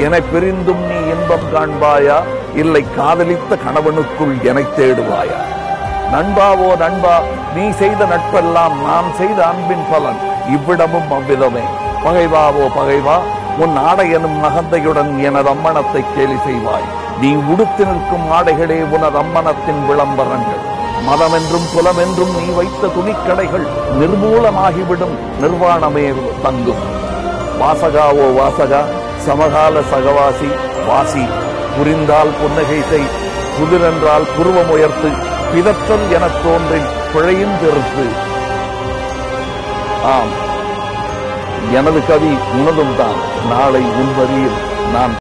என பிரிந்தும் நீ இன்பம் காண்பாயா இல்லை காதலித்த கணவனுக்குள் எனை தேடுவாயா நண்பாவோ நண்பா நீ செய்த நட்பெல்லாம் நான் செய்த அன்பின் பலன் இவ்விடமும் அவ்விதமே பகைவாவோ பகைவா உன் ஆடை எனும் நகந்தையுடன் எனது அம்மணத்தை கேலி செய்வாய் நீ உடுத்து நிற்கும் ஆடைகளே உனது அம்மணத்தின் விளம்பரங்கள் மதமென்றும் குலமென்றும் நீ வைத்த துணிக்கடைகள் நிர்மூலமாகிவிடும் நிர்வாணமே தங்கும் வாசகாவோ வாசகா சமகால சகவாசி வாசி புரிந்தால் புன்னகை செய் புதிரென்றால் புருவம் உயர்த்து பிதற்றல் எனத் தோன்றின் பிழையும் பெருத்து ஆம் எனது கவி உனதும் தான் நாளை உன் வரியில் நான்